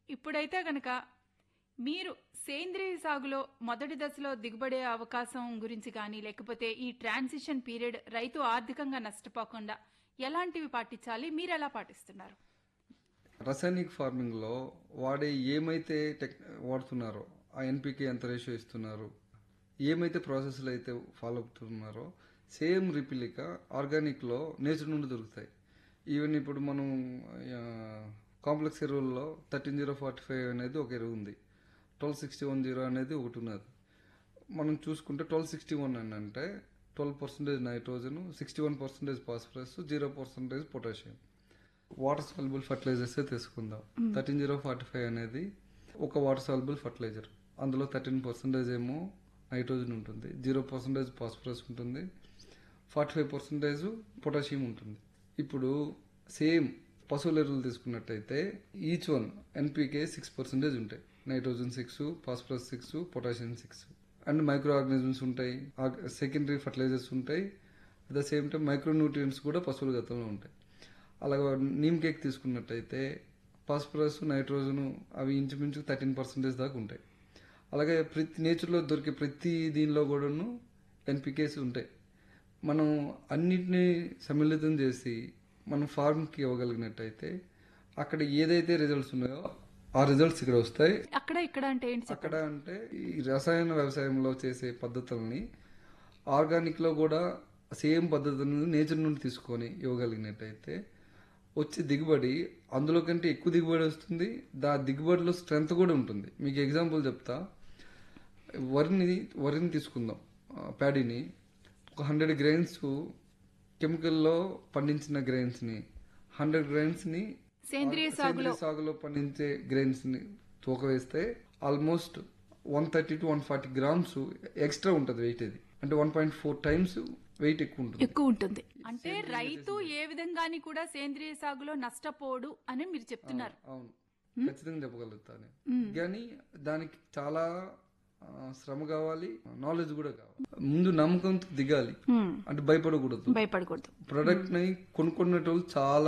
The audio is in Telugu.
ఇప్పుడైతే గనక మీరు సేంద్రియ సాగులో మొదటి దశలో దిగుబడే అవకాశం గురించి కానీ లేకపోతే ఈ ట్రాన్సిషన్ పీరియడ్ రైతు ఆర్థికంగా నష్టపోకుండా ఎలాంటివి పాటించాలి మీరు ఎలా పాటిస్తున్నారు రసాయనిక్ ఫార్మింగ్లో వాడే ఏమైతే టెక్ వాడుతున్నారో ఆ ఎన్పికే ఎంత రేషియో ఇస్తున్నారు ఏమైతే ప్రాసెస్లు అయితే ఫాలో అవుతున్నారో సేమ్ రిపిలిక ఆర్గానిక్లో నేచర్ నుండి దొరుకుతాయి ఈవెన్ ఇప్పుడు మనం కాంప్లెక్స్ ఎరువుల్లో థర్టీన్ జీరో ఫార్టీ ఫైవ్ అనేది ఒక ఎరువు ఉంది ట్వెల్వ్ సిక్స్టీ వన్ జీరో అనేది ఒకటి ఉన్నది మనం చూసుకుంటే ట్వెల్వ్ సిక్స్టీ వన్ అని అంటే twelve percentage nitrogen sixty one percentage phosphorus zero percentage potassium water soluble fertilisers తీసుకుందాం థర్టీన్ జీరో ఫార్టీ ఫైవ్ అనేది ఒక వాటర్ సాల్యుబుల్ ఫర్టిలైజర్ అందులో థర్టీన్ పర్సెంటేజ్ ఏమో నైట్రోజన్ ఉంటుంది జీరో పర్సెంటేజ్ ఫాస్ఫరస్ ఉంటుంది ఫార్టీ ఫైవ్ పర్సెంటేజ్ పొటాషియం ఉంటుంది ఇప్పుడు సేమ్ పశువుల ఎరువులు తీసుకున్నట్టయితే each one NPK six percentage ఉంటాయి nitrogen six phosphorus six potassium six and micro organisms ఉంటాయి సెకండరీ ఫర్టిలైజర్స్ ఉంటాయి at the same time micro nutrients కూడా పశువుల గతంలో ఉంటాయి అలాగే నీమ్ కేక్ తీసుకున్నట్టయితే ఫాస్ఫరస్ నైట్రోజన్ అవి ఇంచుమించు థర్టీన్ పర్సెంటేజ్ దాకా ఉంటాయి అలాగే ప్రతి నేచర్లో దొరికే ప్రతి దీనిలో కూడాను ఎన్పికేస్ ఉంటాయి మనం అన్నిటినీ సమ్మిళితం చేసి మనం ఫార్మ్కి ఇవ్వగలిగినట్టయితే అక్కడ ఏదైతే రిజల్ట్స్ ఉన్నాయో ఆ రిజల్ట్స్ ఇక్కడ వస్తాయి అక్కడ ఇక్కడ అంటే ఏంటి చెప్పండి? అక్కడ అంటే ఈ రసాయన వ్యవసాయంలో చేసే పద్ధతుల్ని ఆర్గానిక్ లో కూడా సేమ్ పద్ధతులను నేచర్ నుండి తీసుకొని ఇవ్వగలిగినట్టయితే వచ్చే దిగుబడి అందులో కంటే ఎక్కువ దిగుబడి వస్తుంది దా దిగుబడిలో స్ట్రెంత్ కూడా ఉంటుంది మీకు ఎగ్జాంపుల్ చెప్తా వరిని వరిని తీసుకుందాం ఆ, ప్యాడీని ఒక హండ్రెడ్ గ్రెయిన్స్ కెమికల్లో పండించిన గ్రెయిన్స్ని హండ్రెడ్ గ్రెయిన్స్ని సేంద్రియ సాగులో సాగులో పండించే గ్రెయిన్స్ ని తూక వేస్తే almost one thirty two one forty grams extra ఉంటుంది వెయిట్ అది అంటే one point four times weight ఎక్కువ ఉంటుంది ఎక్కువ ఉంటుంది అంటే రైతు ఏ విధంగాని కూడా సేంద్రియ సాగులో నష్టపోడు అని మీరు చెప్తున్నారు అవును ఖచ్చితంగా చెప్పగలుగుతాను కానీ దానికి చాలా ఆ, శ్రమ కావాలి నాలెడ్జ్ కూడా కావాలి ముందు నమ్మకంతో దిగాలి హ్మ్. అంటే భయపడకూడదు భయపడకూడదు ప్రొడక్ట్ ని కొనుక్కునేటోళ్ళు చాలా